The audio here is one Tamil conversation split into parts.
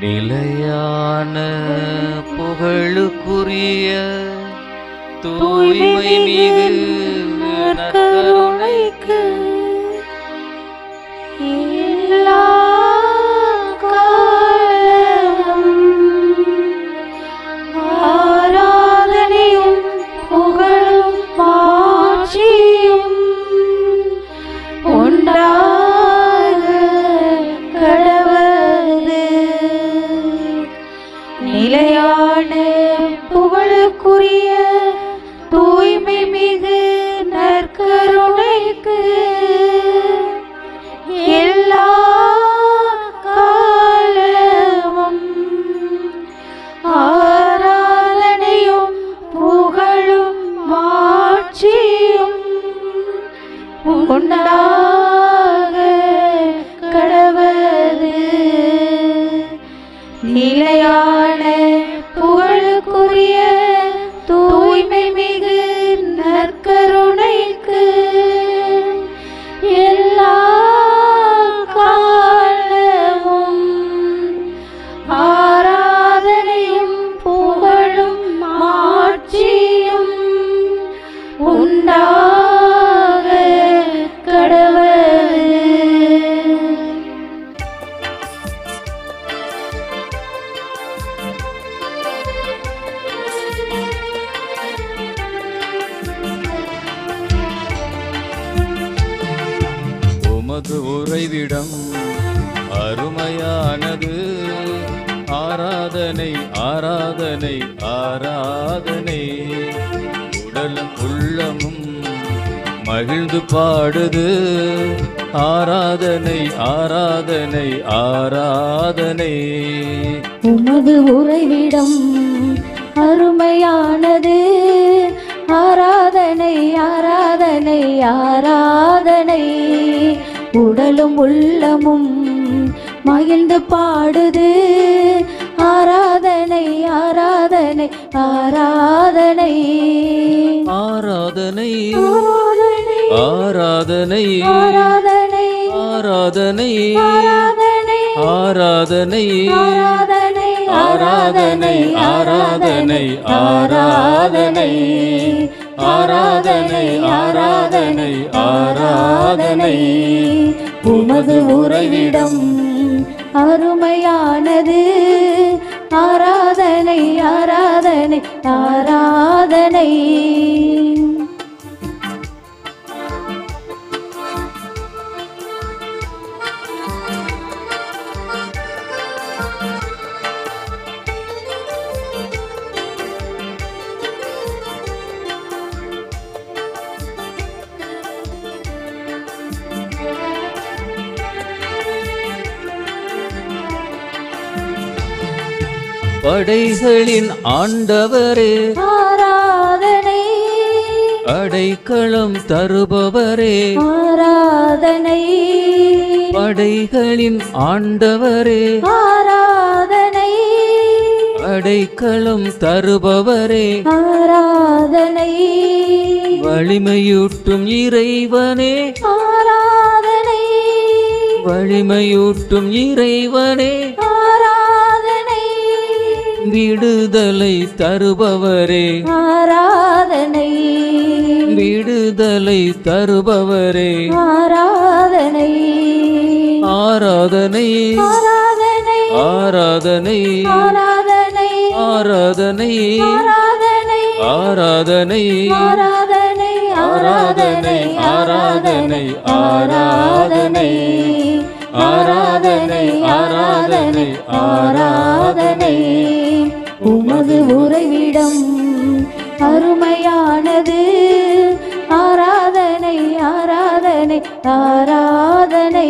நிலையான புகழுக்குரிய தூய்மை மிகு நற்கருணைக்கு எல்லா காலமும் ஆராதனையும் புகழும் மாட்சியும் உண்டாக கடவது நிலையான புகழுக்குரிய தூய்மை மிகு நற்கருணைக்கு எல்லா காலமும் ஆராதனையும் புகழும் மாட்சியும் உண்டாக கடவது நிலையான புகழுக்குரிய தூய்மை மிகு நற்கருணைக்கு எல்லா காலமும் ஆராதனையும் புகழும் மாட்சியும் உண்டாக கடவது உமது உறைவிடம் அருமையானது ஆராதனை ஆராதனை ஆராதனை உடலும் உள்ளமும் மகிழ்ந்து பாடுது ஆராதனை ஆராதனை ஆராதனை உமது உறைவிடம் அருமையானது ஆராதனை ஆராதனை ஆராதனை உடலும் உள்ளமும் மகிழ்ந்து பாடுது ஆராதனை ஆராதனை ஆராதனை ஆராதனை ஆராதனை ஆராதனை ஆராதனை ஆராதனை ஆராதனை ஆராதனை ஆராதனை ஆராதனை ஆராதனை ஆராதனை ஆராதனை ஆராதனை உமது உறைவிடம் அருமையானது ஆராதனை ஆராதனை ஆராதனை படைகளின் ஆண்டவரே ஆராதனை அடைக்கலம் தருபவரே ஆராதனை படைகளின் ஆண்டவரே ஆராதனை அடைக்கலம் தருபவரே ஆராதனை வலிமையூட்டும் இறைவனே ஆராதனை வலிமையூட்டும் இறைவனே ஆராதனை விடுதலை தருபவரே ஆராதனை விடுதலை தருபவரே ஆராதனை ஆராதனை ஆராதனை ஆராதனை ஆராதனை ஆராதனை ஆராதனை ஆராதனை ஆராதனை ஆராதனை ஆராதனை ஆராதனை ஆராதனை ஆராதனை உமது உறைவிடம் அருமையானது ஆராதனை ஆராதனை ஆராதனை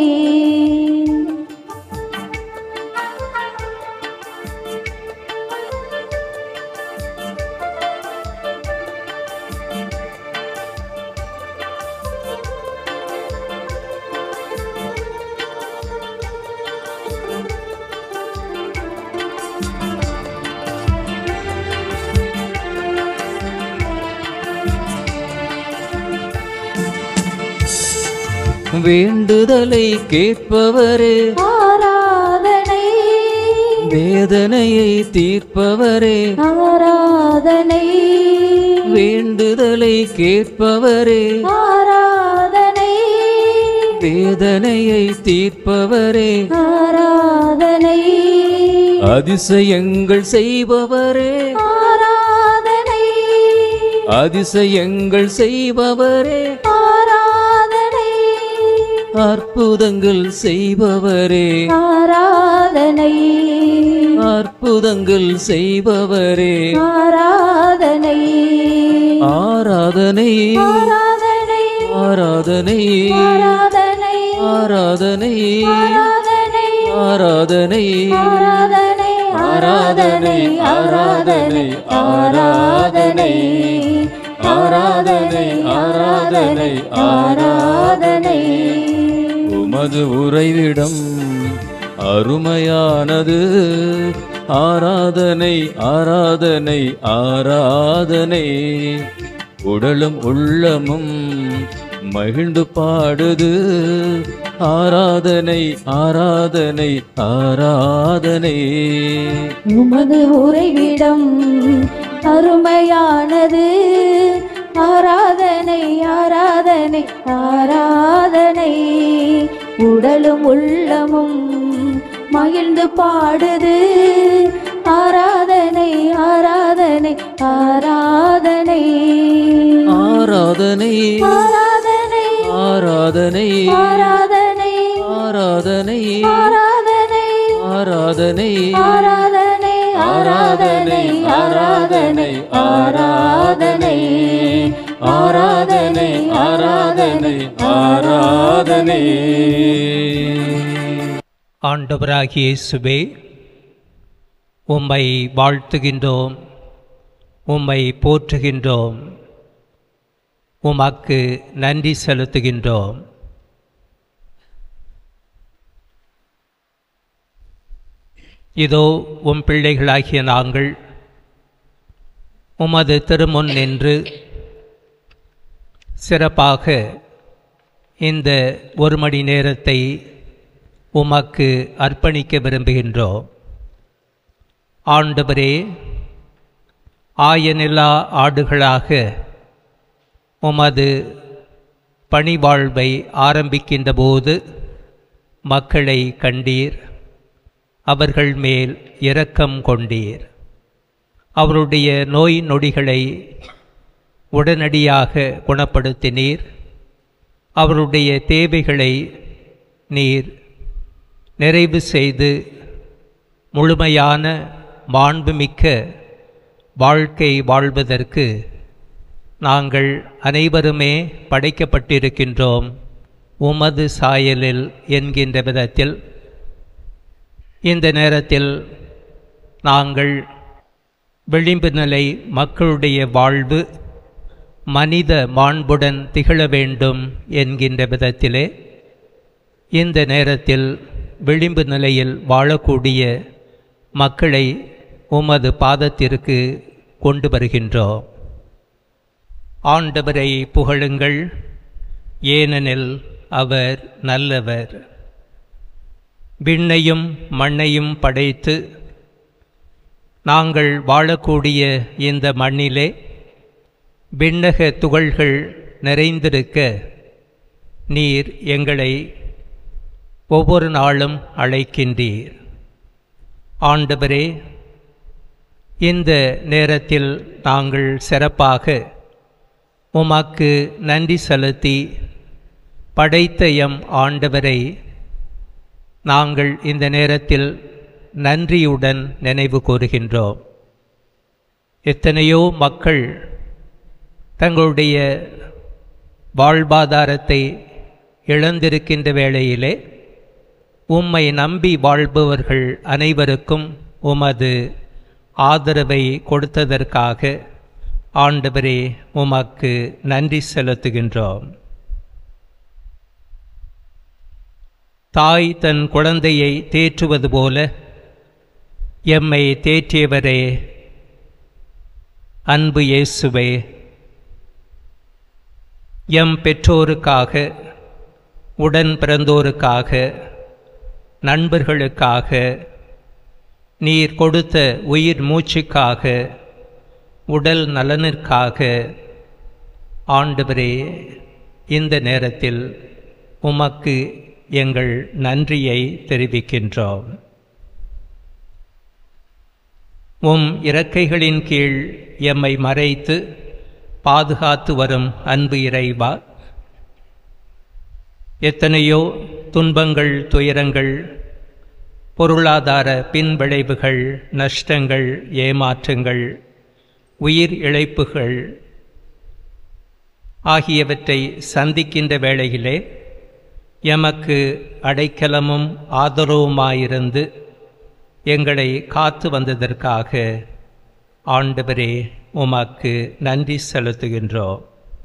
வேண்டுதலை கேட்பவரே ஆராதனை வேதனையை தீர்ப்பவரே ஆராதனை வேண்டுதலை கேட்பவரே ஆராதனை வேதனையை தீர்ப்பவரே ஆராதனை அதிசயங்கள் செய்பவரே ஆராதனை அதிசயங்கள் செய்பவரே ஆராதனை அற்புதங்கள் செய்பவரே ஆராதனை அற்புதங்கள் செய்பவரே ஆராதனை ஆராதனை ஆராதனை ஆராதனை ஆராதனை ஆராதனை ஆராதனை ஆராதனை ஆராதனை ஆராதனை ஆராதனை ஆராதனை ஆராதனை ஆராதனை ஆராதனை உமது உறைவிடம் அருமையானது ஆராதனை ஆராதனை ஆராதனை உடலும் உள்ளமும் மகிழ்ந்து பாடுது ஆராதனை ஆராதனை ஆராதனை உமது உறைவிடம் அருமையானது ஆராதனை ஆராதனை ஆராதனை உடலும் உள்ளமும் மகிழ்ந்து பாடுது ஆராதனை ஆராதனை ஆராதனை ஆராதனை ஆராதனை ஆராதனை ஆராதனை ஆராதனை ஆராதனை ஆராதனை ஆராதனை ஆராதனை ஆராதனை ஆராதனை ஆராதனை ஆராதனை ஆராதனை ஆண்டவராகிய இயேசுவே உம்மை வாழ்த்துகின்றோம் உம்மை போற்றுகின்றோம் உமக்கு நன்றி செலுத்துகின்றோம் இதோ உம் பிள்ளைகளாகிய நாங்கள் உமது திருமுன் நின்று சிறப்பாக இந்த ஒரு மணி நேரத்தை உமக்கு அர்ப்பணிக்க விரும்புகின்றோம் ஆண்டவரே ஆயனில்லா ஆடுகளாக உமது பணிவாழ்வை ஆரம்பிக்கின்ற போது மக்களை கண்டீர் அவர்கள் மேல் இரக்கம் கொண்டீர் அவருடைய நோய் நொடிகளை உடனடியாக குணப்படுத்தினீர் அவருடைய தேவைகளை நீர் நிறைவு செய்து முழுமையான மாண்புமிக்க வாழ்க்கை வாழ்வதற்கு நாங்கள் அனைவருமே படைக்கப்பட்டிருக்கின்றோம் உமது சாயலில் என்கின்ற விதத்தில் இந்த நேரத்தில் நாங்கள் விளிம்பு நிலை மக்களுடைய வாழ்வு மனித மாண்புடன் திகழ வேண்டும் என்கின்ற விதத்திலே இந்த நேரத்தில் விளிம்பு நிலையில் வாழக்கூடிய மக்களை உமது பாதத்திற்கு கொண்டு வருகின்றோம் ஆண்டவரை புகழுங்கள் ஏனெனில் அவர் நல்லவர் விண்ணையும் மண்ணையும் படைத்து நாங்கள் வாழக்கூடிய இந்த மண்ணிலே விண்ணக துகள்கள் நிறைந்திருக்க நீர் எங்களை ஒவ்வொரு நாளும் அழைக்கின்றீர் ஆண்டவரே இந்த நேரத்தில் நாங்கள் சிறப்பாக உமக்கு நன்றி செலுத்தி படைத்த எம் ஆண்டவரை நாங்கள் இந்த நேரத்தில் நன்றியுடன் நினைவு கூறுகின்றோம் எத்தனையோ மக்கள் தங்களுடைய வாழ்வாதாரத்தை இழந்திருக்கின்ற வேளையிலே உம்மை நம்பி வாழ்பவர்கள் அனைவருக்கும் உமது ஆதரவை கொடுத்ததற்காக ஆண்டவரே உமக்கு நன்றி செலுத்துகின்றோம் தாய் தன் குழந்தையை தேற்றுவது போல எம்மை தேற்றியவரே அன்பு இயேசுவே எம் பெற்றோருக்காக உடன் பிறந்தோருக்காக நண்பர்களுக்காக நீர் கொடுத்த உயிர் மூச்சுக்காக உடல் நலனிற்காக ஆண்டவரே இந்த நேரத்தில் உமக்கு எங்கள் நன்றியை தெரிவிக்கின்றோம் உம் இறக்கைகளின் கீழ் எம்மை மறைத்து பாதுகாத்து வரும் அன்பு இறைவா எத்தனையோ துன்பங்கள் துயரங்கள் பொருளாதார பின்விளைவுகள் நஷ்டங்கள் ஏமாற்றங்கள் உயிர் இழைப்புகள் ஆகியவற்றை சந்திக்கின்ற வேளையிலே எமக்கு அடைக்கலமும் ஆதரவுமாயிருந்து எங்களை காத்து வந்ததற்காக ஆண்டவரே உமக்கு நன்றி செலுத்துகின்றோம்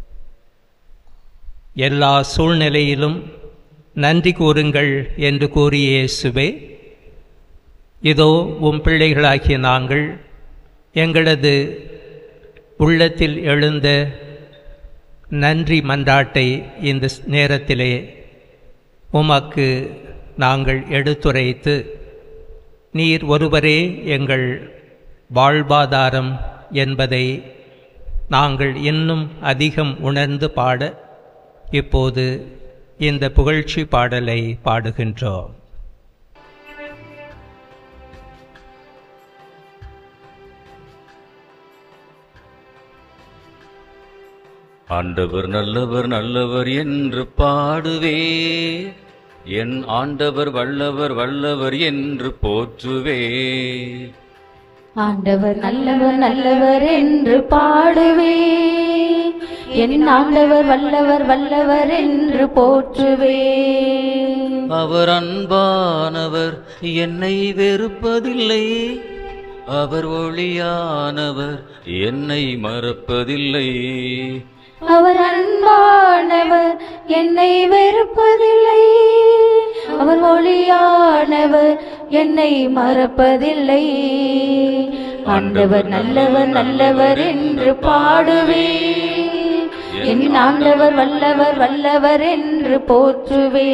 எல்லா சூழ்நிலையிலும் நன்றி கூறுங்கள் என்று கூறிய இயேசுவே இதோ உம் பிள்ளைகளாகிய நாங்கள் எங்களது உள்ளத்தில் எழுந்த நன்றி மன்றாட்டை இந்த நேரத்திலே உமக்கு நாங்கள் எடுத்துரைத்து நீர் ஒருவரே எங்கள் வாழ்வாதாரம் என்பதை நாங்கள் இன்னும் அதிகம் உணர்ந்து பாட இப்போது இந்த புகழ்ச்சி பாடலை பாடுகின்றோம் ஆண்டவர் நல்லவர் நல்லவர் என்று பாடுவே என் ஆண்டவர் வல்லவர் வல்லவர் என்று போற்றுவே ஆண்டவர் நல்லவர் நல்லவர் என்று பாடுவே என் ஆண்டவர் வல்லவர் வல்லவர் என்று போற்றுவே அவர் அன்பானவர் என்னை வெறுப்பதில்லை அவர் ஒளியானவர் என்னை மறப்பதில்லை அவர் அன்பானவர் என்னை வெறுப்பதில்லை அவர் ஒளியானவர் என்னை மறப்பதில்லை ஆண்டவர் நல்லவர் நல்லவர் என்று பாடுவே என் ஆண்டவர் வல்லவர் வல்லவர் என்று போற்றுவே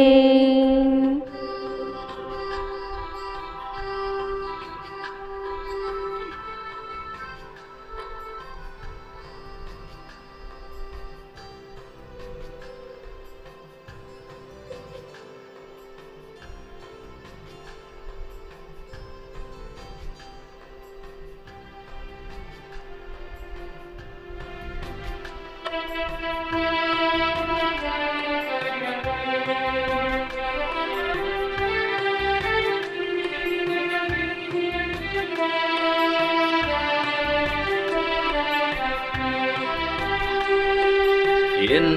என்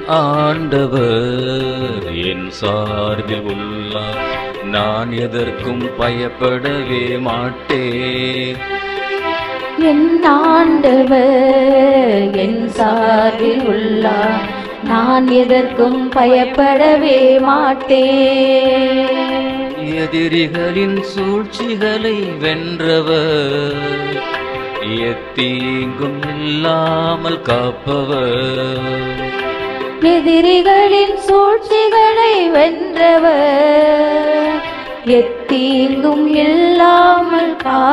ஆண்டவர் என் சார்பில் உள்ளார் நான் எதற்கும் பயப்படவே மாட்டேன் என் ஆண்டவர் என் சார்பில் உள்ளார் நான் எதற்கும் பயப்படவே மாட்டேன் எதிரிகளின் சூழ்ச்சிகளை வென்றவர் எத்தீங்கும் இல்லாமல் காப்பவர் எதிரிகளின் சூழ்ச்சிகளை வென்றவர் எத்தீங்கும் இல்லாமல்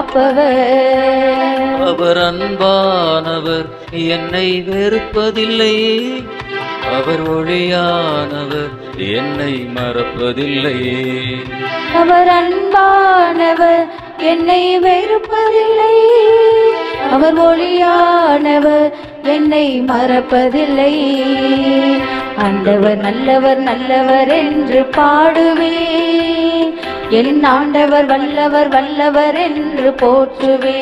காப்பவர் அவர் அன்பானவர் என்னை வெறுப்பதில்லை அவர் ஒளியானவர் என்னை மறப்பதில்லை அவர் அன்பானவர் என்னை வெறுப்பதில்லை அவர் ஒளியானவர் என்னை மறப்பதில்லை ஆண்டவர் நல்லவர் நல்லவர் என்று பாடுவே என் ஆண்டவர் வல்லவர் வல்லவர் என்று போற்றுவே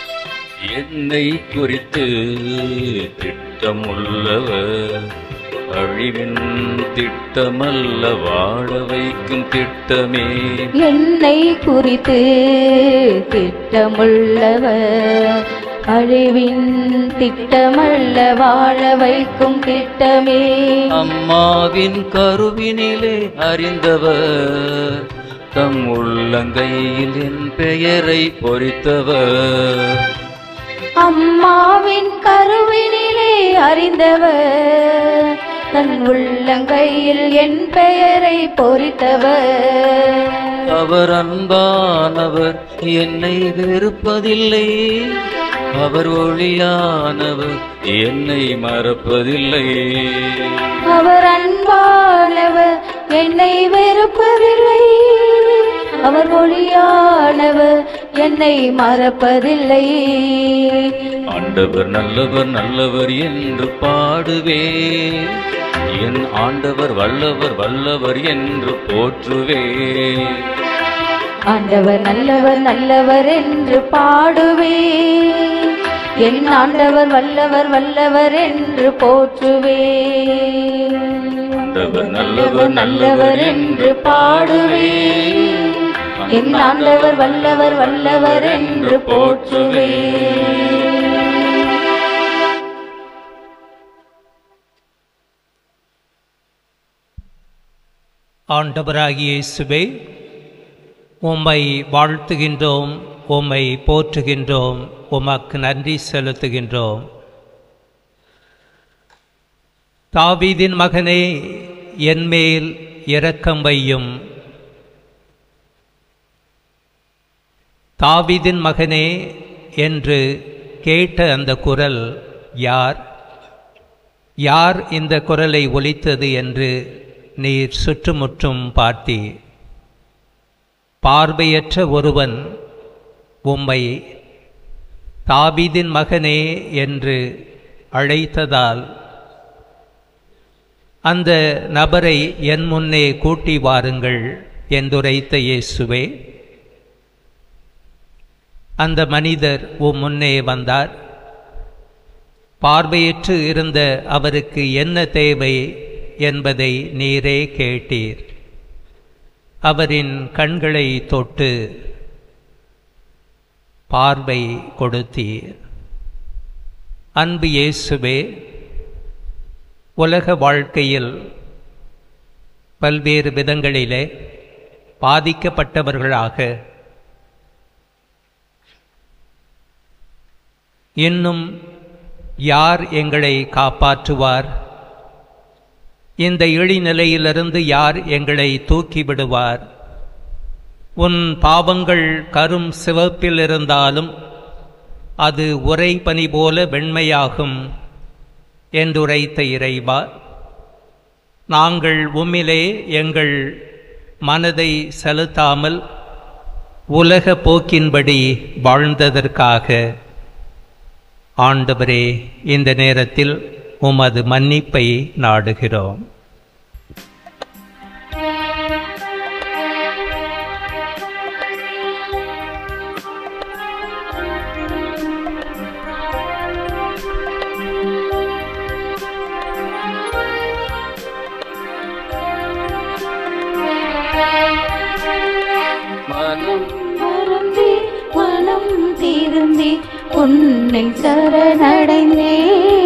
என்னை குறித்து திட்டமுள்ளவர் அழிவின் திட்டமல்ல வாழ வைக்கும் திட்டமே என்னை குறித்து திட்டமுள்ளவர் அழிவின் திட்டமல்ல வாழ வைக்கும் திட்டமே அம்மாவின் கருவினிலே அறிந்தவர் தம் உள்ளங்கையில் என் பெயரை பொறித்தவர் அம்மாவின் கருவினிலே அறிந்தவர் தன் உள்ளங்கையில் என் பெயரை பொறித்தவர் அவர் அன்பானவர் என்னை வெறுப்பதில்லை அவர் ஒளியானவர் என்னை மறப்பதில்லை அவர் அன்பானவர் என்னை வெறுப்பதில்லை அவர் ஒளியானவர் என்னை மறப்பதில்லை ஆண்டவர் நல்லவர் நல்லவர் என்று பாடுவே என் ஆண்டவர் வல்லவர் வல்லவர் என்று போற்றுவே ஆண்டவர் நல்லவர் நல்லவர் என்று பாடுவே என் ஆண்டவர் வல்லவர் வல்லவர் என்று போற்றுவே ஆண்டவர் நல்லவர் நல்லவர் என்று பாடுவே என் ஆண்டவர் வல்லவர் வல்லவர் என்று போற்றுவே ஆண்டவராகிய இயேசுவே உம்மை வாழ்த்துகின்றோம் உம்மை போற்றுகின்றோம் உமக்கு நன்றி செலுத்துகின்றோம் தாவீதின் மகனே என்மேல் இரக்கம் வையும் தாவீதின் மகனே என்று கேட்ட அந்த குரல் யார் யார் இந்த குரலை ஒலித்தது என்று நீர் சுற்றுமுற்றும் பார்த்தீர் பார்வையற்ற ஒருவன் உம்மை தாபீதின் மகனே என்று அழைத்ததால் அந்த நபரை என் முன்னே கூட்டி வாருங்கள் என்றுரைத்த இயேசுவே அந்த மனிதர் உம் முன்னே வந்தார் பார்வையற்று இருந்த அவருக்கு என்ன தேவை என்பதை நீரே கேட்டீர் அவரின் கண்களை தொட்டு பார்வை கொடுத்தீர் அன்பு இயேசுவே உலக வாழ்க்கையில் பல்வேறு விதங்களிலே பாதிக்கப்பட்டவர்களாக இன்னும் யார் எங்களை காப்பாற்றுவார் இந்த இழிநிலையிலிருந்து யார் எங்களை தூக்கி விடுவார் உன் பாவங்கள் கரும் சிவப்பில் இருந்தாலும் அது உரை பனி போல வெண்மையாகும் என்றுரைத்த இறைவா நாங்கள் உம்மிலே எங்கள் மனதை செலுத்தாமல் உலக போக்கின்படி வாழ்ந்ததற்காக ஆண்டவரே இந்த நேரத்தில் உமது மன்னிப்பை நாடுகிறோம் மனம் வருந்தி மனம் திருந்தி உன்னை சரணடைந்தே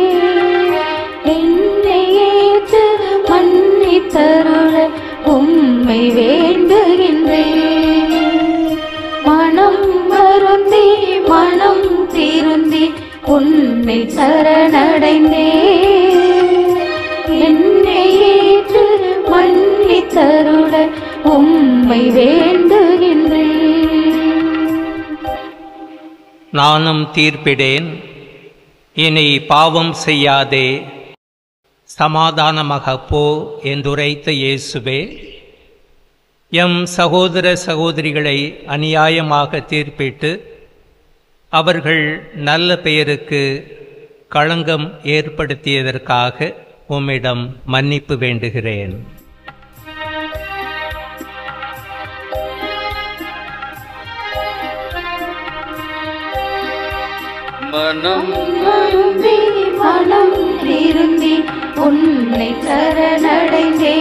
என்னை ஏற்று மன்னித்தருள உம்மை வேண்டுகின்றேன் மனம் வருந்தி மனம் திருந்தி உன்னை சரணடைந்தே என்னை ஏற்று மன்னித்தருள உம்மை வேண்டுகின்றேன் நானும் தீர்ப்பிடேன் இனி பாவம் செய்யாதே சமாதானமாக போ என்றுரைத்த இயேசுவே எம் சகோதர சகோதரிகளை அநியாயமாக தீர்ப்பிட்டு அவர்கள் நல்ல பெயருக்கு களங்கம் ஏற்படுத்தியதற்காக உம்மிடம் மன்னிப்பு வேண்டுகிறேன் மனம் வருந்தி மனம் திருந்தி உன்னை சரணடைந்தே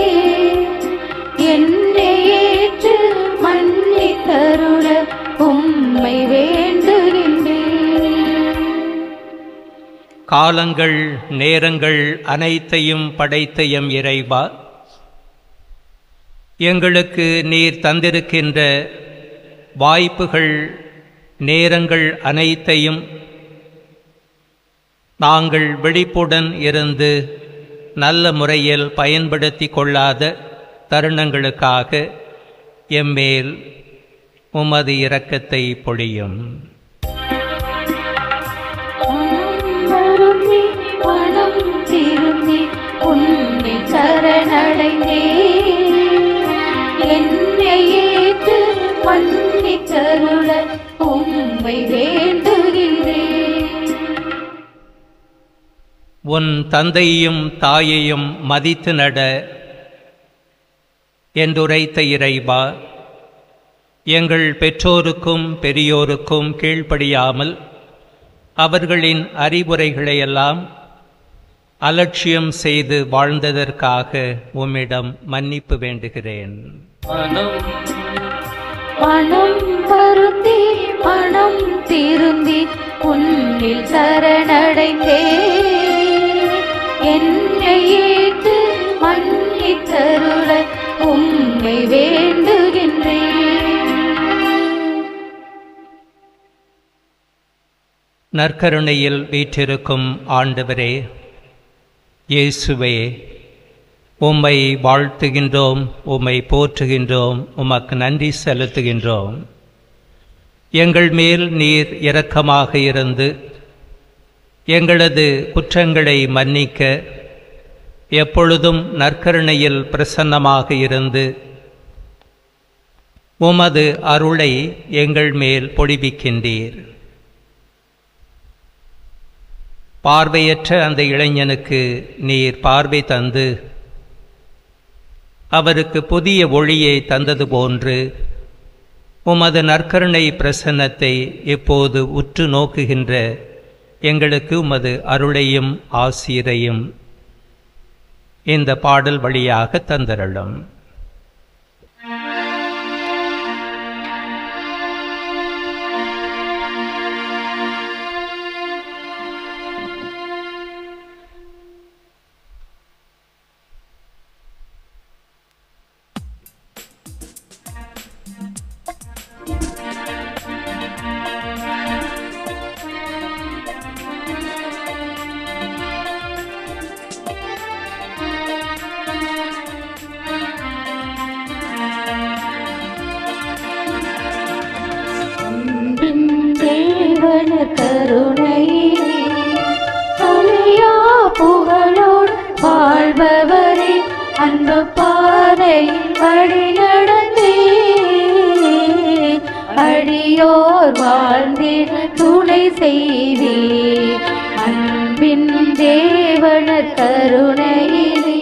என்னை ஏற்று மன்னித்தருள உம்மை வேண்டுகின்றேன் காலங்கள் நேரங்கள் அனைத்தையும் படைத்த எம் இறைவா எங்களுக்கு நீர் தந்திருக்கின்ற வாய்ப்புகள் நேரங்கள் அனைத்தையும் நாங்கள் விழிப்புடன் இருந்து நல்ல முறையில் பயன்படுத்தி கொள்ளாத தருணங்களுக்காக எம்மேல் உமது இரக்கத்தை பொழியும் மனம் வருந்தி மனம் திருந்தி உன்னை சரணடைந்தே என்னை ஏற்று மன்னித்தருள உம்மை வேண்டுகின்றேன் உன் தந்தையும் தாயையும் மதித்து நட என்றுரைத்த இறைவா எங்கள் பெற்றோருக்கும் பெரியோருக்கும் கீழ்ப்படியாமல் அவர்களின் அறிவுரைகளையெல்லாம் அலட்சியம் செய்து வாழ்ந்ததற்காக உம்மிடம் மன்னிப்பு வேண்டுகிறேன் மனம் வருந்தி மனம் திருந்தி உன்னில் சரணடைந்தே என்னை ஏற்று மன்னித்தருள உம்மை வேண்டுகின்றேன் நற்கருணையில் வீற்றிருக்கும் ஆண்டவரே இயேசுவே உம்மை வாழ்த்துகின்றோம் உம்மை போற்றுகின்றோம் உமக்கு நன்றி செலுத்துகின்றோம் எங்கள் மேல் நீர் இரக்கமாக இருந்து எங்களது குற்றங்களை மன்னிக்க எப்பொழுதும் நற்கருணையில் பிரசன்னமாக இருந்து உமது அருளை எங்கள் மேல் பொழிவிக்கின்றீர் பார்வையற்ற அந்த இளைஞனுக்கு நீர் பார்வை தந்து அவருக்கு புதிய ஒளியை தந்தது போன்று உமது நற்கருணை பிரசன்னத்தை இப்போது உற்று நோக்குகின்ற எங்களுக்கு உமது அருளையும் ஆசீரையும் இந்த பாடல் வழியாக தந்தருளும் அன்பின் தேவன கருணையிலே அழியா புகழோடு வாழ்பவரே அன்பு பாதையில் வழி நடந்தே அடியோர் வாழ்ந்திட துணை செய்தே அன்பின் தேவன கருணையிலே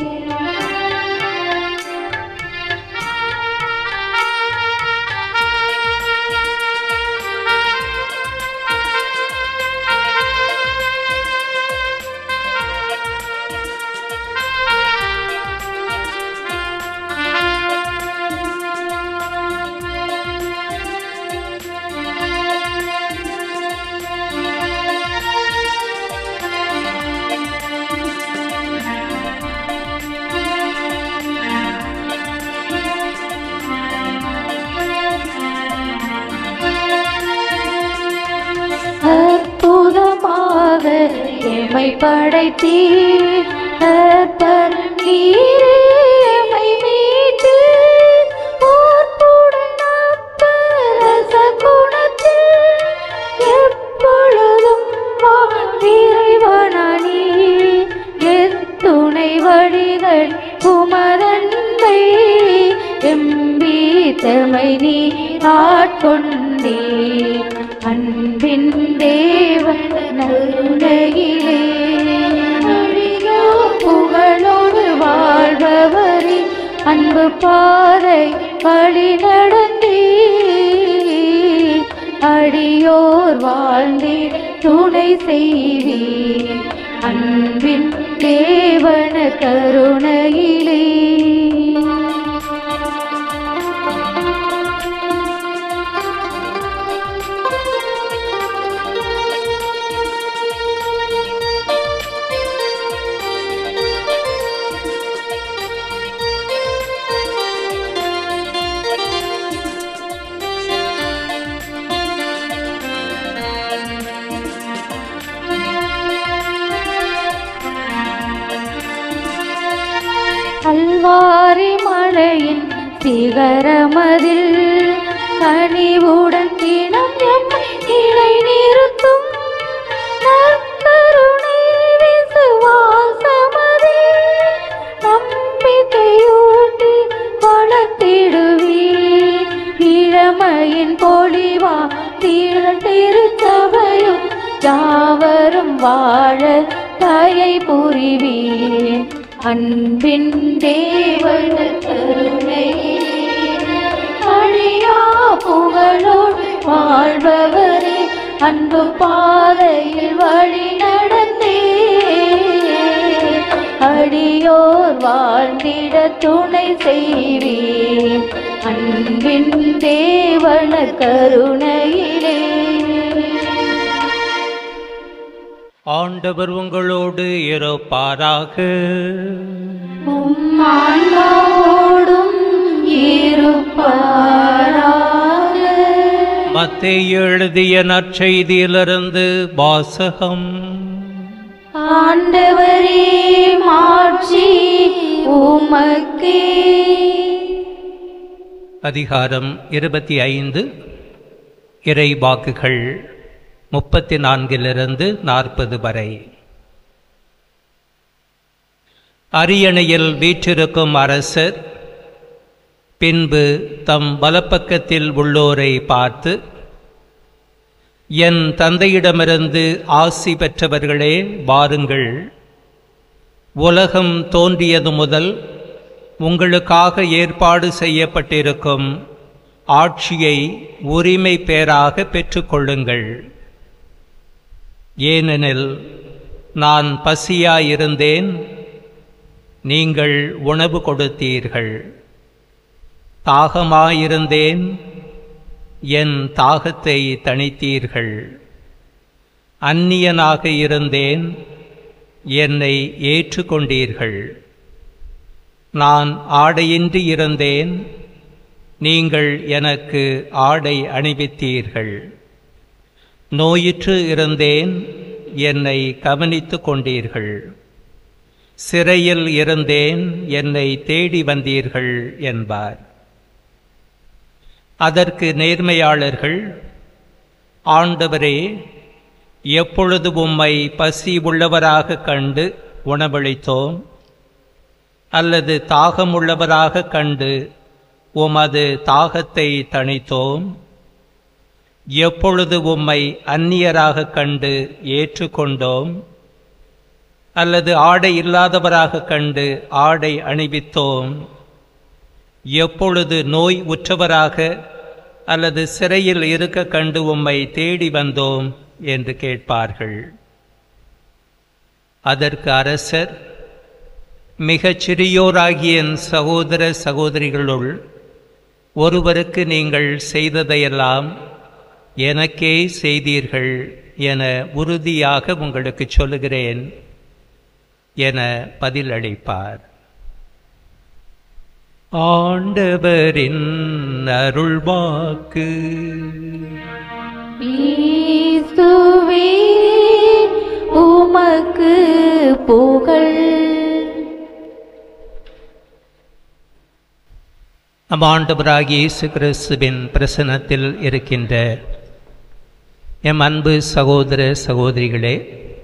அற்புதமாக எமை படைத்தீர் அற்பர் நீரே எமை மீட்டு போர்ப்புடன் அப்பரச குணத்தில் எப்பொழுதும் இறைவனி எத்துணை வழிகள் குமரன்மை எம்பி தமை நீ ஆட்கொண்டே அன்பின் தேவன் நருணையிலே அழியா புகழோடு வாழ்பவரே அன்பு பாதை வழி நடந்தே அடியோர் வாழ்ந்தே துணை செய்வீர் அன்பின் தேவன கருணையிலே கல்வாரி மலையின் சிகரமதில் கனிவுடன் தினம் எம்மை நிலை நிறுத்தும் நற்கருணை விசுவாசமதில் நம்பிக்கையூட்டி வளர்த்திடுவே இளமையின் பொழிவா தீழ் திருச்சபையும் யாவரும் வாழ தயை புரிவீர் அன்பின் தேவன கருணை அழியா புகழோடு வாழ்பவரே அன்பு பாதையில் வழி நடந்தே அடியோர் வாழ்ந்திட துணை செய்வீர் அன்பின் தேவன கருணையிலே ஆண்டவர் உங்களோடு இருப்பாராக உம் ஆன்மாவோடும் இருப்பாராக மத்தேயு எழுதிய நற்செய்தியிலிருந்து வாசகம் ஆண்டவரே மாட்சி உமக்கே அதிகாரம் இருபத்தி ஐந்து இறை வாக்குகள் முப்பத்தி நான்கிலிருந்து நாற்பது வரை அரியணையில் வீற்றிருக்கும் அரசர் பின்பு தம் வலப்பக்கத்தில் உள்ளோரை பார்த்து என் தந்தையிடமிருந்து ஆசி பெற்றவர்களே வாருங்கள் உலகம் தோன்றியது முதல் உங்களுக்காக ஏற்பாடு செய்யப்பட்டிருக்கும் ஆட்சியை உரிமை பேராக பெற்றுக்கொள்ளுங்கள் ஏனெனில் நான் பசியாயிருந்தேன் நீங்கள் உணவு கொடுத்தீர்கள் தாகமாயிருந்தேன் என் தாகத்தை தணித்தீர்கள் அந்நியனாக இருந்தேன் என்னை ஏற்றுக்கொண்டீர்கள் நான் ஆடையின்றி இருந்தேன் நீங்கள் எனக்கு ஆடை அணிவித்தீர்கள் நோயுற்று இருந்தேன் என்னை கவனித்து கொண்டீர்கள் சிறையில் இருந்தேன் என்னை தேடி வந்தீர்கள் என்பார் அதற்கு நேர்மையாளர்கள் ஆண்டவரே எப்பொழுது உம்மை பசி உள்ளவராக கண்டு உணவளித்தோம் அல்லது தாகமுள்ளவராக கண்டு உமது தாகத்தை தணித்தோம் எப்பொழுது உம்மை அந்நியராக கண்டு ஏற்றுக்கொண்டோம் அல்லது ஆடை இல்லாதவராக கண்டு ஆடை அணிவித்தோம் எப்பொழுது நோய் உற்றவராக அல்லது சிறையில் இருக்க கண்டு உம்மை தேடி வந்தோம் என்று கேட்பார்கள் அதற்கு அரசர் மிகச் சிறியோராகிய என் சகோதர சகோதரிகளுள் ஒருவருக்கு நீங்கள் செய்ததையெல்லாம் எனக்கே செய்தீர்கள் என உறுதியாக உங்களுக்கு சொல்லுகிறேன் என பதிலளிப்பார் ஆண்டவரின் அருள்வாக்கு இயேசுவே உமக்கு புகழ் நம் ஆண்டவராகிய இயேசு கிறிஸ்துவின் பிரசனத்தில் இருக்கின்ற எம் அன்பு சகோதர சகோதரிகளே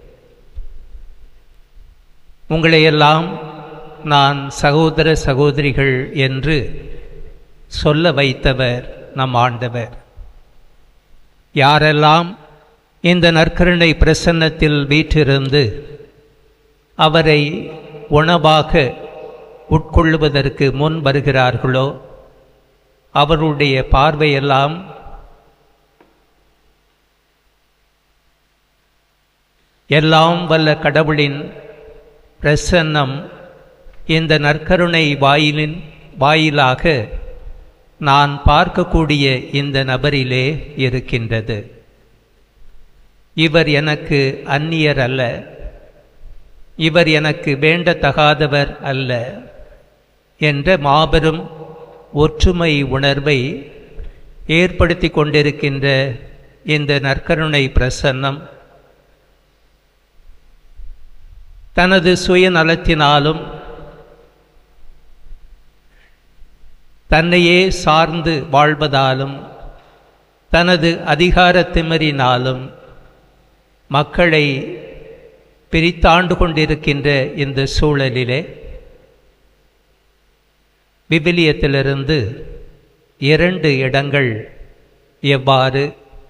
உங்களையெல்லாம் நான் சகோதர சகோதரிகள் என்று சொல்ல வைத்தவர் நம் ஆண்டவர் யாரெல்லாம் இந்த நற்கருணை பிரசன்னத்தில் வீற்றிருந்து அவரை உணவாக உட்கொள்ளுவதற்கு முன் வருகிறார்களோ அவருடைய பார்வையெல்லாம் எல்லாம் வல்ல கடவுளின் பிரசன்னம் இந்த நற்கருணை வாயிலின் வாயிலாக நான் பார்க்கக்கூடிய இந்த நபரிலே இருக்கின்றது இவர் எனக்கு அந்நியர் அல்ல இவர் எனக்கு வேண்டத்தகாதவர் அல்ல என்ற மாபெரும் ஒற்றுமை உணர்வை ஏற்படுத்தி கொண்டிருக்கின்ற இந்த நற்கருணை பிரசன்னம் தனது சுயநலத்தினாலும் தன்னையே சார்ந்து வாழ்வதாலும் தனது அதிகார திமிரினாலும் மக்களை பிரித்தாண்டு கொண்டிருக்கின்ற இந்த சூழலிலே விவிலியத்திலிருந்து இரண்டு இடங்கள் எவ்வாறு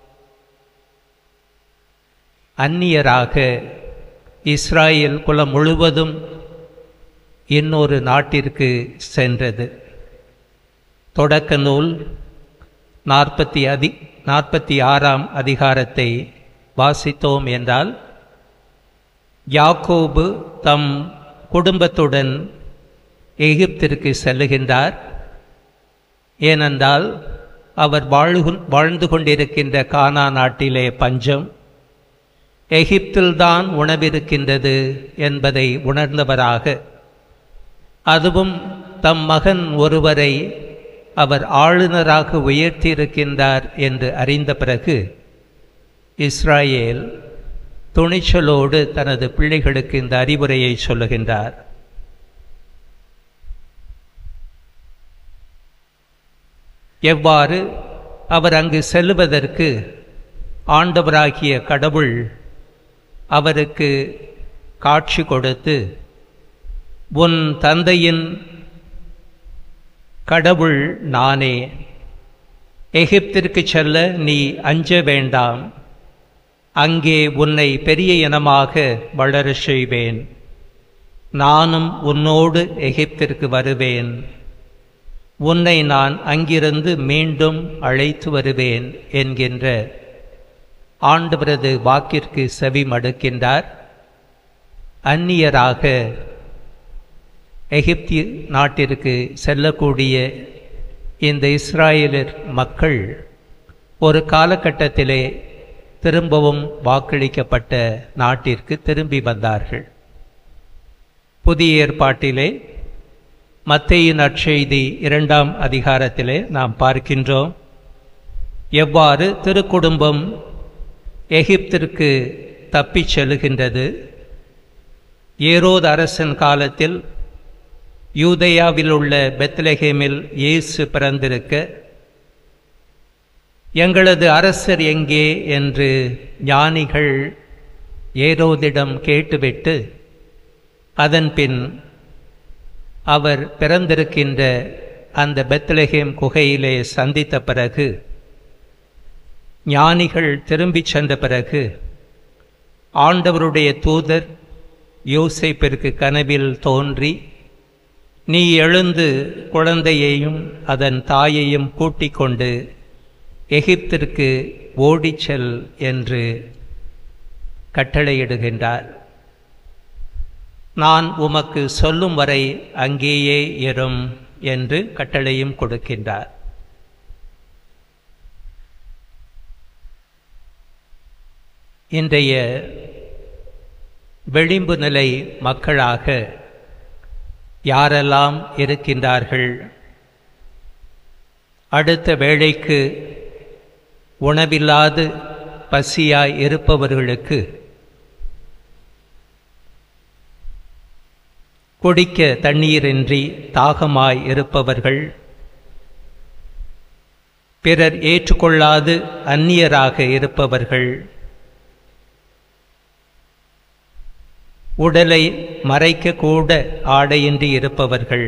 அந்நியராக இஸ்ராயேல் குலம் முழுவதும் இன்னொரு நாட்டிற்கு சென்றது தொடக்க நூல் நாற்பத்தி அதி நாற்பத்தி ஆறாம் அதிகாரத்தை வாசித்தோம் என்றால் யாக்கோபு தம் குடும்பத்துடன் எகிப்திற்கு செல்லுகின்றார் ஏனென்றால் அவர் வாழ்கு வாழ்ந்து கொண்டிருக்கின்ற கானா நாட்டிலே பஞ்சம் எகிப்தில்தான் உணவிருக்கின்றது என்பதை உணர்ந்தவராக அதுவும் தம் மகன் ஒருவரை அவர் ஆளுநராக உயர்த்தியிருக்கின்றார் என்று அறிந்த பிறகு இஸ்ராயேல் துணிச்சலோடு தனது பிள்ளைகளுக்கு இந்த அறிவுரையை சொல்லுகின்றார் எவ்வாறு அவர் அங்கு செல்லுவதற்கு ஆண்டவராகிய கடவுள் அவருக்கு காட்சி கொடுத்து உன் தந்தையின் கடவுள் நானே எகிப்திற்கு செல்ல நீ அஞ்ச வேண்டாம் அங்கே உன்னை பெரிய இனமாக வளரச் செய்வேன் நானும் உன்னோடு எகிப்திற்கு வருவேன் உன்னை நான் அங்கிருந்து மீண்டும் அழைத்து வருவேன் என்கின்ற ஆண்டவரது வாக்கிற்கு செவி மடுக்கின்றார் அந்நியராக எகிப்தி நாட்டிற்கு செல்லக்கூடிய இந்த இஸ்ராயலர் மக்கள் ஒரு காலகட்டத்திலே திரும்பவும் வாக்களிக்கப்பட்ட நாட்டிற்கு திரும்பி வந்தார்கள் புதிய ஏற்பாட்டிலே மத்தேயின் நற்செய்தி இரண்டாம் அதிகாரத்திலே நாம் பார்க்கின்றோம் எவ்வாறு திருக்குடும்பம் எகிப்திற்கு தப்பிச் செல்லுகின்றது ஏரோது அரசன் காலத்தில் யூதேயாவில் உள்ள பெத்லஹேமில் இயேசு பிறந்திருக்க எங்களது அரசர் எங்கே என்று ஞானிகள் ஏரோதிடம் கேட்டுவிட்டு அதன்பின் அவர் பிறந்திருக்கின்ற அந்த பெத்லஹேம் குகையிலே சந்தித்த பிறகு ஞானிகள் திரும்பிச் சென்ற பிறகு ஆண்டவருடைய தூதர் யோசேப்பிற்கு கனவில் தோன்றி நீ எழுந்து குழந்தையையும் அதன் தாயையும் கூட்டிக் கொண்டு எகிப்திற்கு ஓடிச் செல் என்று கட்டளையிடுகின்றார் நான் உமக்கு சொல்லும் வரை அங்கேயே இரும் என்று கட்டளையும் கொடுக்கின்றார் இன்றைய விளிம்பு நிலை மக்களாக யாரெல்லாம் இருக்கின்றார்கள் அடுத்த வேளைக்கு உணவில்லாது பசியாய் இருப்பவர்களுக்கு குடிக்க தண்ணீரின்றி தாகமாய் இருப்பவர்கள் பிறர் ஏற்றுக்கொள்ளாது அந்நியராக இருப்பவர்கள் உடலை மறைக்க கூட ஆடையின்றி இருப்பவர்கள்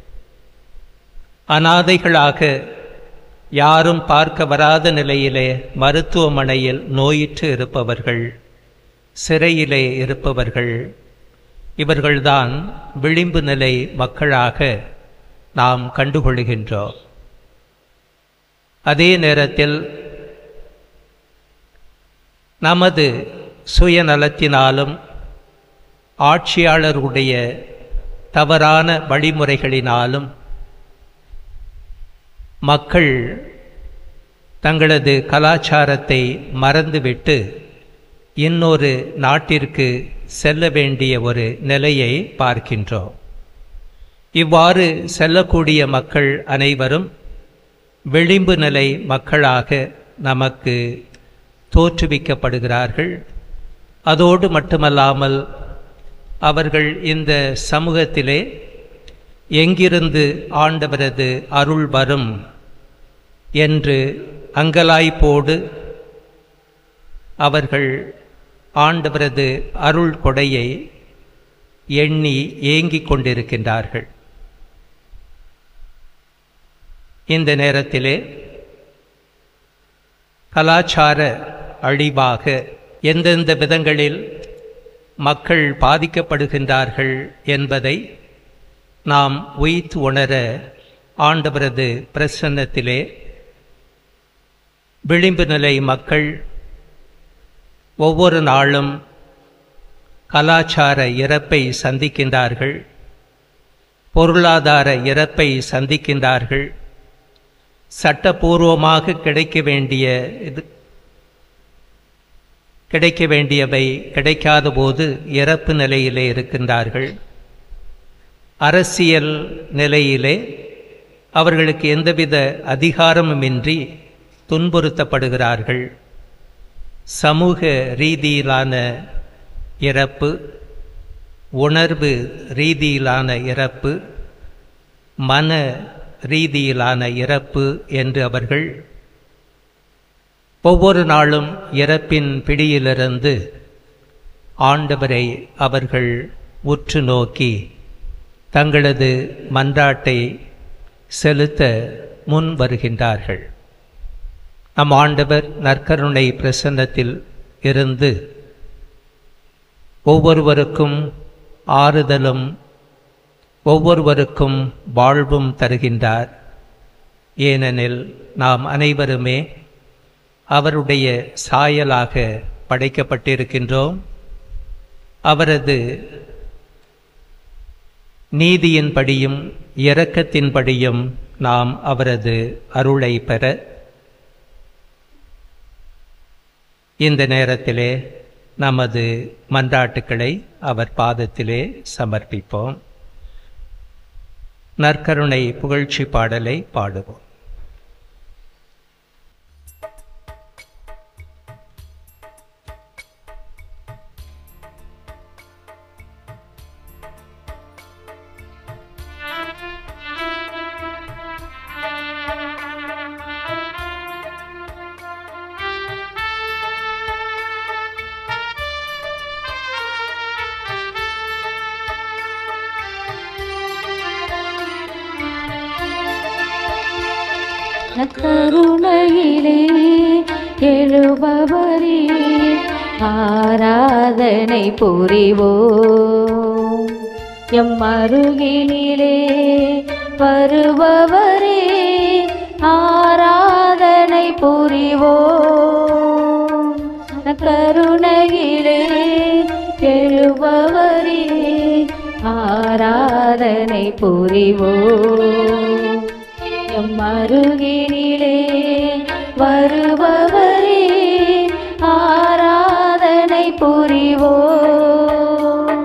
அனாதைகளாக யாரும் பார்க்க வராத நிலையிலே மருத்துவமனையில் நோயிற்று இருப்பவர்கள் சிறையிலே இருப்பவர்கள் இவர்கள்தான் விளிம்பு நிலை மக்களாக நாம் கண்டுகொள்கின்றோம் அதே நேரத்தில் நமது சுயநலத்தினாலும் ஆட்சியாளருடைய தவறான வழிமுறைகளினாலும் மக்கள் தங்களது கலாச்சாரத்தை மறந்துவிட்டு இன்னொரு நாட்டிற்கு செல்ல வேண்டிய ஒரு நிலையை பார்க்கின்றோம் இவ்வாறு செல்லக்கூடிய மக்கள் அனைவரும் விளிம்பு நிலை மக்களாக நமக்கு தோற்றுவிக்கப்படுகிறார்கள் அதோடு மட்டுமல்லாமல் அவர்கள் இந்த சமூகத்திலே எங்கிருந்து ஆண்டவரது அருள் வரும் என்று அங்கலாய்ப்போடு அவர்கள் ஆண்டவரது அருள் கொடையை எண்ணி ஏங்கிக் கொண்டிருக்கின்றார்கள் இந்த நேரத்திலே கலாச்சார அழிவாக எந்தெந்த விதங்களில் மக்கள் பாதிக்கப்படுகின்றார்கள் என்பதை நாம் உய்த்து உணர ஆண்டவரது பிரசன்னத்திலே விளிம்பு நிலை மக்கள் ஒவ்வொரு நாளும் கலாச்சார இறப்பை சந்திக்கின்றார்கள் பொருளாதார இறப்பை சந்திக்கின்றார்கள் சட்டபூர்வமாக கிடைக்க வேண்டிய இது கிடைக்க வேண்டியவை கிடைக்காத போது இறப்பு நிலையிலே இருக்கின்றார்கள் அரசியல் நிலையிலே அவர்களுக்கு எந்தவித அதிகாரமுமின்றி துன்புறுத்தப்படுகிறார்கள் சமூக ரீதியிலான இறப்பு உணர்வு ரீதியிலான இறப்பு மன ரீதியிலான இறப்பு என்று அவர்கள் ஒவ்வொரு நாளும் இறப்பின் பிடியிலிருந்து ஆண்டவரை அவர்கள் உற்று நோக்கி தங்களது மன்றாட்டை செலுத்த முன் வருகின்றார்கள் நம் ஆண்டவர் நற்கருணை பிரசன்னத்தில் இருந்து ஒவ்வொருவருக்கும் ஆறுதலும் ஒவ்வொருவருக்கும் வாழ்வும் தருகின்றார் ஏனெனில் நாம் அனைவருமே அவருடைய சாயலாக படைக்கப்பட்டிருக்கின்றோம் அவரது நீதியின்படியும் இரக்கத்தின்படியும் நாம் அவரது அருளை பெற இந்த நேரத்திலே நமது மன்றாட்டுக்களை அவர் பாதத்திலே சமர்ப்பிப்போம் நற்கருணை புகழ்ச்சி பாடலை பாடுவோம் கருணையிலே எழுபவரே ஆராதனை புரிவோம் எம் அருகினிலே வருபவரே ஆராதனை புரிவோம் கருணையிலே எழுபவரே ஆராதனை புரிவோம் எம் அருகினிலே வருபவரே ஆராதனை புரிவோம்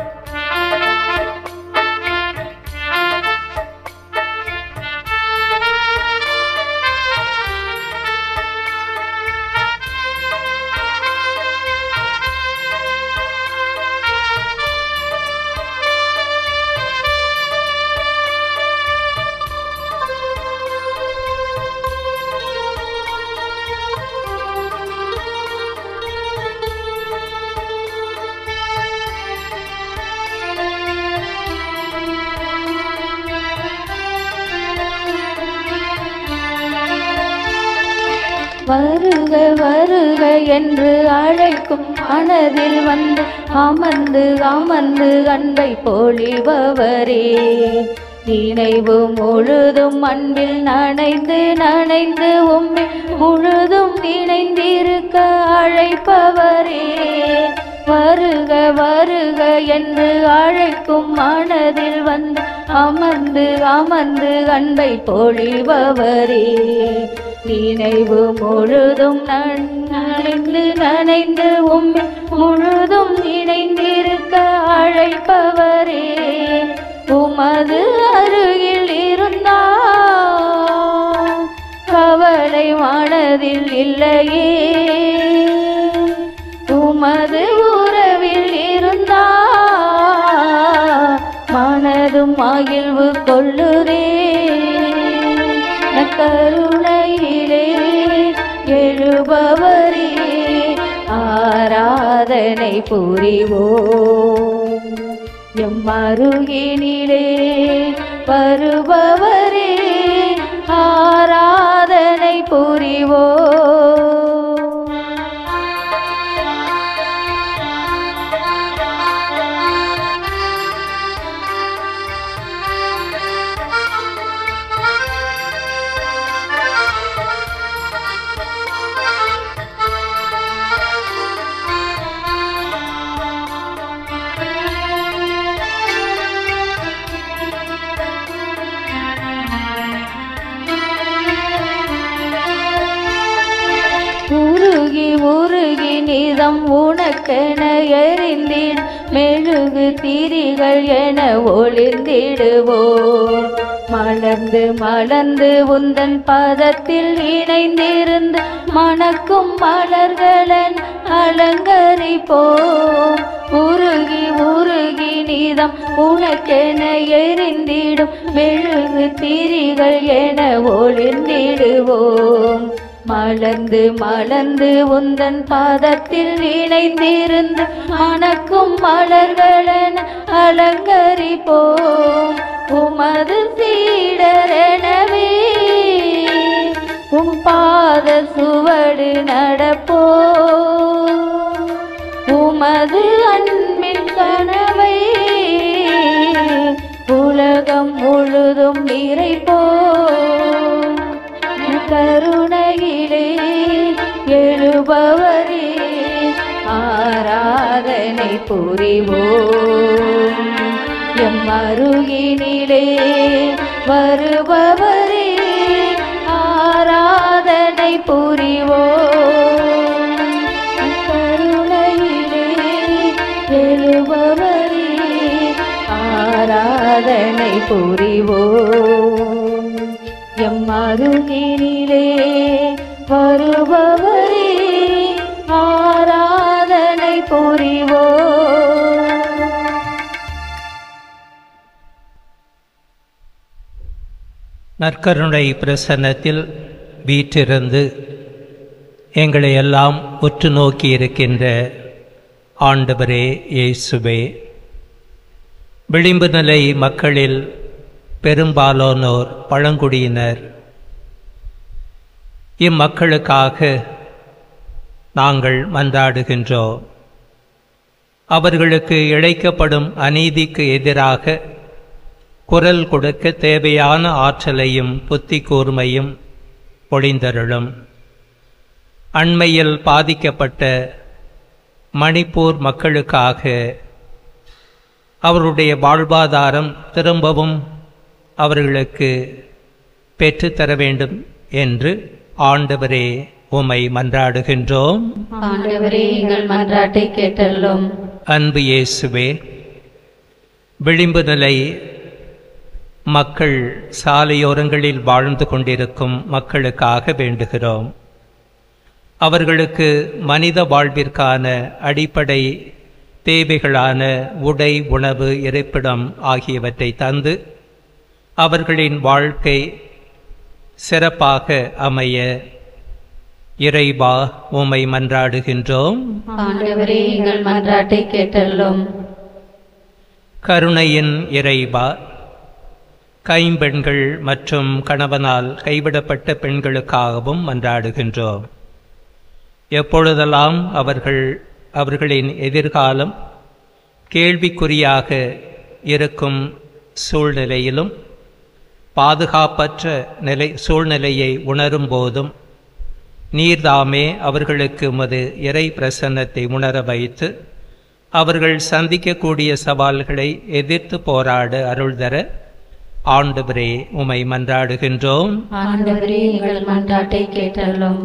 வருக வருக என்று அழைக்கும் மனதில் வந்து அமர்ந்து அமர்ந்து அன்பை பொழிபவரே நினைவு முழுதும் அன்பில் நனைந்து நனைந்து உம்மில் முழுதும் நினைந்திருக்க அழைப்பவரே வருக வருக என்று அழைக்கும் மனதில் வந்து அமர்ந்து அமர்ந்து அன்பை பொழிபவரே நினைவு முழுதும் நன்- நனைந்து நனைந்து உம்மை முழுதும் இணைந்திருக்க அழைப்பவரே உமது அருகில் இருந்தால் கவலை மனதில் இல்லையே உமது உறவில் இருந்தா மனதும் மகிழ்வு கொள்ளுதே கருணையிலே எழுபவரே ஆராதனை புரிவோம் எம் அருகினிலே வருபவரே ஆராதனை புரிவோம் உருகி உருகி நிதம் உனக்கென எரிந்திட மெழுகு திரிகள் என ஒளிர்ந்திடுவோம் மலர்ந்து மலர்ந்து உந்தன் பதத்தில் இணைந்திருந்து மணக்கும் மலர்களன் அலங்கரிப்போம் உருகி உருகி நீதம் உனக்கென எரிந்திடும் மெழுகு திரிகள் என ஒளிர்ந்திடுவோம் மலர்ந்து மலர்ந்து உந்தன் பாதத்தில் இணைந்திருந்து மணக்கும் மலர்களென அலங்கரிப்போம் உமது சீடரெனவே உம் பாத சுவடு நடப்போ உமது அன்பின் கனவை உலகம் முழுதும் நிறைப்போ கருணையிலே எழுபவரே ஆராதனை புரிவோம் எம் அருகினிலே வருபவரே ஆராதனை புரிவோம் கருணையிலே எழுபவரே ஆராதனை புரிவோம் எம் அருகினிலே வருபவரே ஆராதனை புரிவோம் நற்கருணை பிரசன்னத்தில் வீற்றிருந்து எங்களை எல்லாம் உற்று நோக்கி இருக்கின்ற ஆண்டவரே இயேசுவே விளிம்பு நிலை மக்களில் பெரும்பாலானோர் பழங்குடியினர் இம்மக்களுக்காக நாங்கள் மன்றாடுகின்றோம் அவர்களுக்கு இழைக்கப்படும் அநீதிக்கு எதிராக குரல் கொடுக்க தேவையான ஆற்றலையும் புத்தி கூர்மையும் பொழிந்தருளும் அண்மையில் பாதிக்கப்பட்ட மணிப்பூர் மக்களுக்காக அவருடைய வாழ்வாதாரம் திரும்பவும் அவர்களுக்கு பெற்றுத்தர வேண்டும் என்று ஆண்டவரே உம்மை மன்றாடுகின்றோம் ஆண்டவரே எங்கள் மன்றாட்டை கேட்டல்லும் அன்பு இயேசுவே விளிம்பு நிலை மக்கள் சாலையோரங்களில் வாழ்ந்து கொண்டிருக்கும் மக்களுக்காக வேண்டுகிறோம் அவர்களுக்கு மனித வாழ்விற்கான அடிப்படை தேவைகளான உடை உணவு இருப்பிடம் ஆகியவற்றை தந்து அவர்களின் வாழ்க்கை சிறப்பாக அமைய இறைவா உம்மை மன்றாடுகின்றோம் ஆண்டவரே எங்கள் மன்றாட்டை கேட்டல்லும் கருணையின் இறைவா கைம்பெண்கள் மற்றும் கணவனால் கைவிடப்பட்ட பெண்களுக்காகவும் மன்றாடுகின்றோம் எப்பொழுதெல்லாம் அவர்கள் அவர்களின் எதிர்காலம் கேள்விக்குறியாக இருக்கும் சூழ்நிலையிலும் பாதுகாப்பற்ற நிலை சூழ்நிலையை உணரும் போதும் நீர்தாமே அவர்களுக்கு உமது இறை பிரசன்னத்தை உணர வைத்து அவர்கள் சந்திக்கக்கூடிய சவால்களை எதிர்த்து போராட அருள் தர ஆண்டவரே உமை மன்றாடுகின்றோம் ஆண்டவரே எங்கள் மன்றாட்டை கேட்டருளும்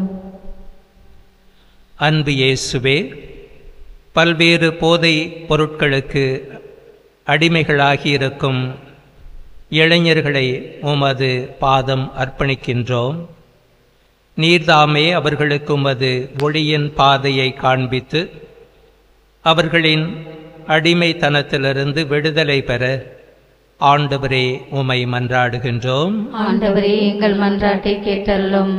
அன்பு இயேசுவே பல்வேறு போதை பொருட்களுக்கு அடிமைகளாகி இருக்கும் இளைஞர்களை உமது பாதம் அர்ப்பணிக்கின்றோம் நீர்தாமே அவர்களுக்கு உமது ஒளியின் பாதையை காண்பித்து அவர்களின் அடிமைத்தனத்திலிருந்து விடுதலை பெற ஆண்டவரே உமை மன்றாடுகின்றோம் ஆண்டவரே எங்கள் மன்றாட்டை கேட்டருளும்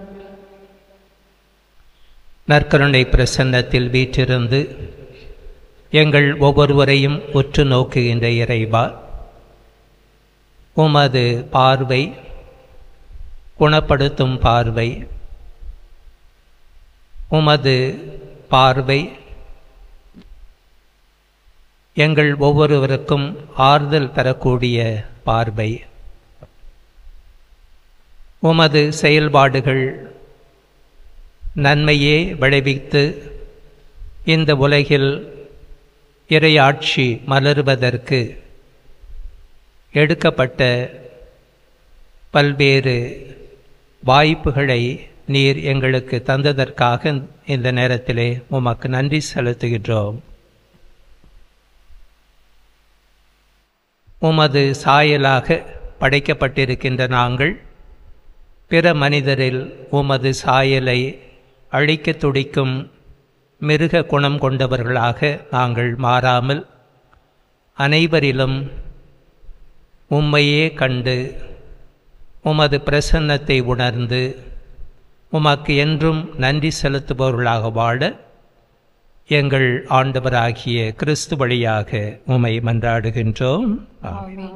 நற்கருணை பிரசன்னத்தில் வீற்றிருந்து எங்கள் ஒவ்வொருவரையும் உற்று நோக்குகின்ற இறைவா உமது பார்வை குணப்படுத்தும் பார்வை உமது பார்வை எங்கள் ஒவ்வொருவருக்கும் ஆறுதல் தரக்கூடிய பார்வை உமது செயல்பாடுகள் நன்மையே விளைவித்து இந்த உலகில் இறையாட்சி மலருவதற்கு எடுக்கப்பட்ட பல்வேறு வாய்ப்புகளை நீர் எங்களுக்கு தந்ததற்காக இந்த நேரத்திலே உமக்கு நன்றி செலுத்துகின்றோம் உமது சாயலாக படைக்கப்பட்டிருக்கின்ற நாங்கள் பிற மனிதரில் உமது சாயலை அழிக்க துடிக்கும் மிருக குணம் கொண்டவர்களாக நாங்கள் மாறாமல் அனைவரிலும் உம்மையே கண்டு உமது பிரசன்னத்தை உணர்ந்து உமக்கு என்றும் நன்றி செலுத்துபவர்களாக வாழ எங்கள் ஆண்டவராகிய கிறிஸ்து வழியாக உமை மன்றாடுகின்றோம் ஆமென்.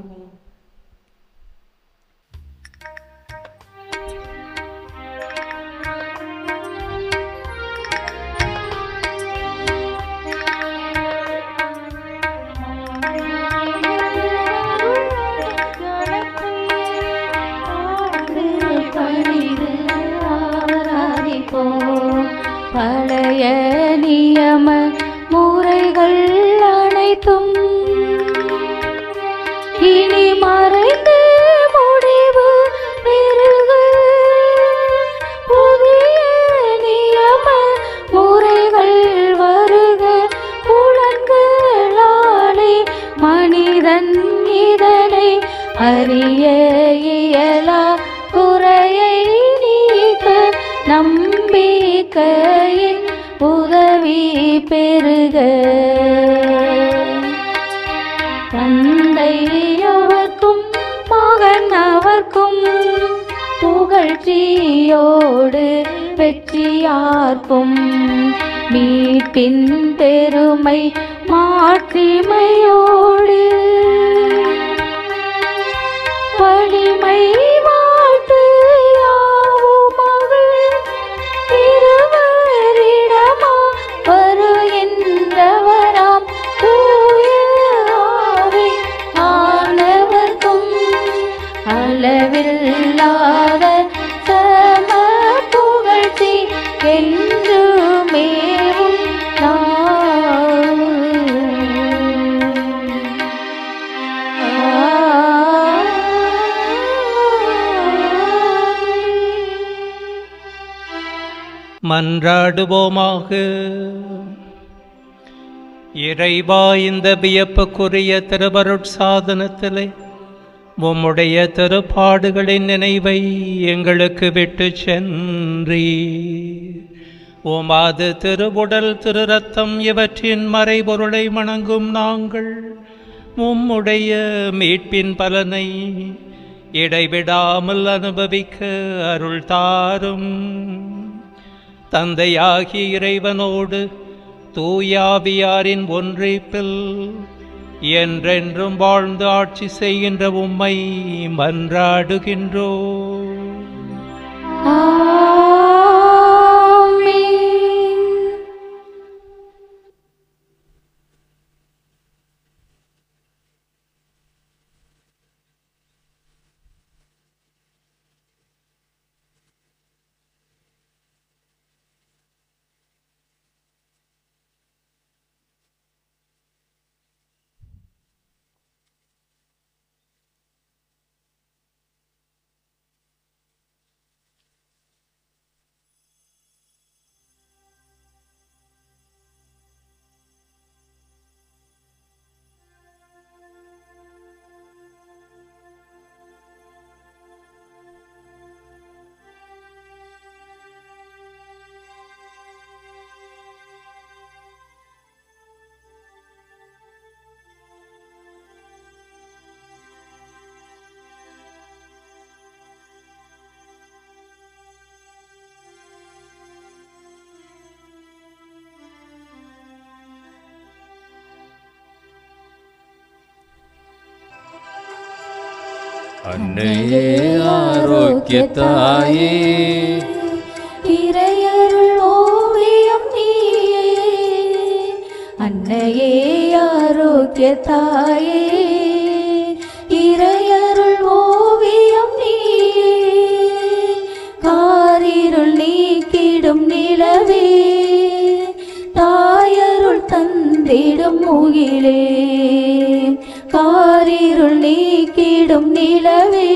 பணிது ஆராதிப்போம் பழைய நியம முறைகள் அனைத்தும் இனி மறைந்து முடிவு பெறுக புதிய நியம முறைகள் வருக புலன்களாலே மனிதன் இதனை அறிய இயலா குறையை நீக்க நம்பிக்கையின் உதவி பெறுக தந்தை அவர்க்கும் மகன் அவர்க்கும் புகழ்ச்சியோடு வெற்றியார்க்கும் மீட்பின் பெருமை மாட்சிமையோடு வலிமை வாழ்த்து யாவுமாக இருவரிடமா வருகின்றவராம் தூய ஆவி ஆனவர்க்கும் அளவில்லாத சம புகழ்ச்சி என்றுமேவும் மன்றாடுவோமாக இறைவா இந்த வியப்புக்குரிய திருவருட்சாதனத்திலே உம்முடைய திருப்பாடுகளின் நினைவை எங்களுக்கு விட்டு சென்றி உமாது திருவுடல் திரு ரத்தம் இவற்றின் மறைபொருளை வணங்கும் நாங்கள் உம்முடைய மீட்பின் பலனை இடைவிடாமல் அனுபவிக்க அருள் தாரும் தந்தையாகி இறைவனோடு தூயாவியாரின் ஒன்றிப்பில் என்றென்றும் வாழ்ந்து ஆட்சி செய்கின்ற உம்மை மன்றாடுகின்றோ ஆமென். அன்னையே ஆரோக்கிய தாயே இறையருள் ஓவியம் நீயே அன்னையே ஆரோக்கிய தாயே இறையருள் ஓவியம் நீயே காரிருள் நீக்கிடும் நிலவே தாயருள் தந்திடும் முகிலே காரிருள் நீக்கிடும் நிலவே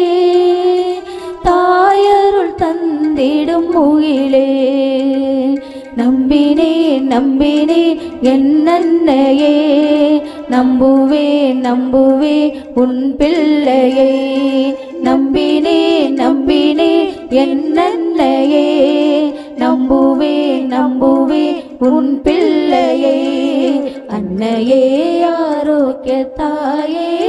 தாயருள் தந்திடும் முகிலே நம்பினேன் நம்பினேன் என்னன்னையே நம்புவே நம்புவே உன் பிள்ளையை நம்பினே நம்பினே என்னன்னையே நம்புவே நம்புவே உன் பிள்ளையை அன்னையே ஆரோக்கிய தாயே